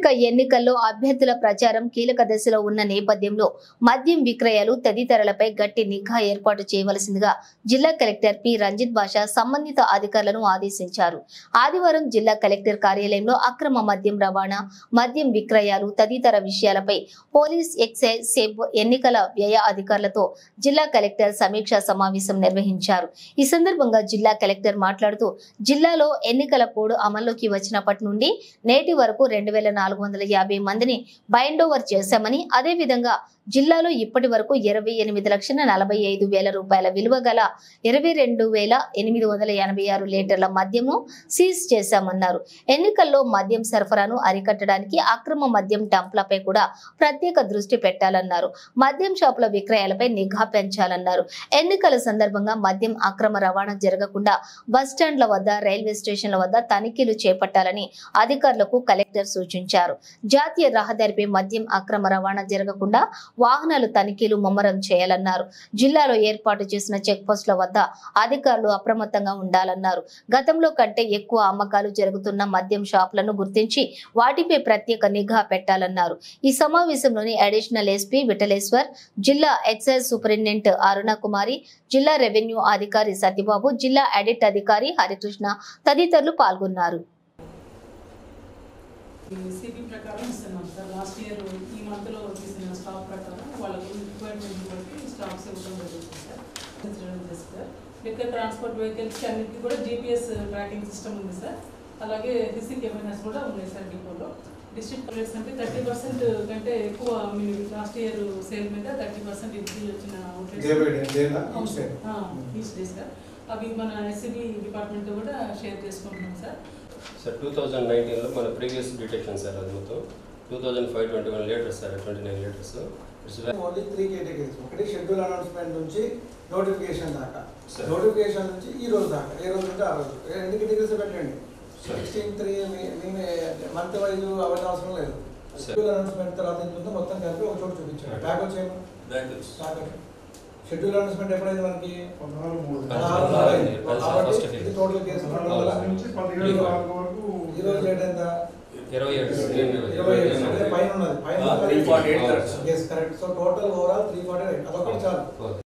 ఎన్నికల్లో అభ్యర్థుల ప్రచారం కీలక దశలో ఉన్న నేపథ్యంలో మద్యం విక్రయాలు తదితరాలపై గట్టి నిఘా ఏర్పాటు చేయవలసిందిగా జిల్లా కలెక్టర్ పి రంజిత్ బాషా సంబంధిత అధికారులను ఆదేశించారు ఆదివారం జిల్లా కలెక్టర్ కార్యాలయంలో అక్రమ మద్యం రవాణా మద్యం విక్రయాలు తదితర విషయాలపై పోలీస్ ఎక్సైజ్ సెబ్ ఎన్నికల వ్యయ అధికారులతో జిల్లా కలెక్టర్ సమీక్షా సమావేశం నిర్వహించారు ఈ సందర్భంగా జిల్లా కలెక్టర్ మాట్లాడుతూ జిల్లాలో ఎన్నికల కోడ్ అమల్లోకి వచ్చినప్పటి నుండి నేటి వరకు రెండు వేల నాలుగు వందల యాభై మందిని బైండ్ ఓవర్ చేశామని అదేవిధంగా జిల్లాలో ఇప్పటి వరకు ఇరవై ఎనిమిది లక్షల నలభై ఐదు వేల రూపాయల విలువ గల ఇరవై రెండు వేల ఎనిమిది వందల ఎనభై ఆరు లీటర్ల మద్యము సీజ్ చేశామన్నారు ఎన్నికల్లో మద్యం సరఫరాను అరికట్టడానికి అక్రమ మద్యం డంప్లపై కూడా ప్రత్యేక దృష్టి పెట్టాలన్నారు మద్యం షాపుల విక్రయాలపై నిఘా పెంచాలన్నారు ఎన్నికల సందర్భంగా మద్యం అక్రమ రవాణా జరగకుండా బస్టాండ్ల వద్ద రైల్వే స్టేషన్ల వద్ద తనిఖీలు చేపట్టాలని అధికారులకు కలెక్టర్ సూచించారు జాతీయ రహదారిపై మద్యం అక్రమ రవాణా జరగకుండా వాహనాలు తనిఖీలు ముమ్మరం చేయాలన్నారు జిల్లాలో ఏర్పాటు చేసిన చెక్ పోస్టుల వద్ద అధికారులు అప్రమత్తంగా ఉండాలన్నారు గతంలో కంటే ఎక్కువ అమ్మకాలు జరుగుతున్న మద్యం షాపులను గుర్తించి వాటిపై ప్రత్యేక నిఘా పెట్టాలన్నారు ఈ సమావేశంలోని అడిషనల్ ఎస్పీ విఠలేశ్వర్ జిల్లా ఎక్సైజ్ సూపరింటెండెంట్ అరుణ కుమారి జిల్లా రెవెన్యూ అధికారి సత్యబాబు జిల్లా ఆడిట్ అధికారి హరికృష్ణ తదితరులు పాల్గొన్నారు సిబి ప్రకారం ఇస్తున్నాం సార్ లాస్ట్ ఇయర్ ఈ మంత్లో తీసిన స్టాక్ ప్రకారం వాళ్ళకు రిక్వైర్మెంట్ బట్టి స్టాక్స్ ఇవ్వడం జరుగుతుంది సార్ ఇన్సూరెన్స్ చేసి సార్ లిక్కర్ ట్రాన్స్పోర్ట్ వెహికల్స్కి అన్నిటికీ కూడా జీపీఎస్ ట్రాకింగ్ సిస్టమ్ ఉంది సార్ అలాగే హిసీ కెమెరాస్ కూడా ఉన్నాయి సార్ డిపోలో డిస్ట్రిక్ట్ రేట్స్ అంటే థర్టీ పర్సెంట్ కంటే ఎక్కువ మీ లాస్ట్ ఇయర్ సేల్ మీద థర్టీ పర్సెంట్ ఇంక్రీజ్ వచ్చిన డే బై డే డేనా అవును each sir day each day sir అవి మన ఎస్సీబీ డిపార్ట్మెంట్తో కూడా షేర్ చేసుకుంటున్నాం సార్ సార్ టూ థౌజండ్ నైన్టీన్లో మన ప్రీవియస్ డిటెక్షన్ సార్ అది మొత్తం two thousand five twenty one litres sir twenty nine litres it's only three categories ఒకటి షెడ్యూల్ అనౌన్స్మెంట్ నుంచి నోటిఫికేషన్ దాకా Sir. నోటిఫికేషన్ నుంచి ఈ రోజు దాకా ఏ రోజు ఉంటే ఆ రోజు ఎన్ని కేటగిరీస్ పెట్టండి Sir. సిక్స్టీన్ త్రీ మేము మంత్ వైజ్ అవన్నీ అవసరం లేదు Sir. షెడ్యూల్ అనౌన్స్మెంట్ తర్వాత ఎంత ఉందో మొత్తం కలిపి ఒక చోట చూపించాను Okay. బ్యాక్ వచ్చేయము బ్యాకర్స్ బ్యాక్ షెడ్యూల్ అనౌన్స్మెంట్ ఎప్పుడైంది మనకి పద్నాలుగు మూడు పదహారు పదహారు అయింది. పదహారు కాబట్టి first ఇది phase. టోటల్ కేసు రెండు పద్నాలుగు వందల నుంచి పదిహేడు నాలుగు వరకు ఈ రోజు రేట్ ఎంత ఇరవై ఏడు ఇరవై ఏడు అంటే పైన ఉన్నది పైన Ah, ఉన్నది 348 correct, sir. Yes correct so total overall three forty అదొకటి చాలు ఓకే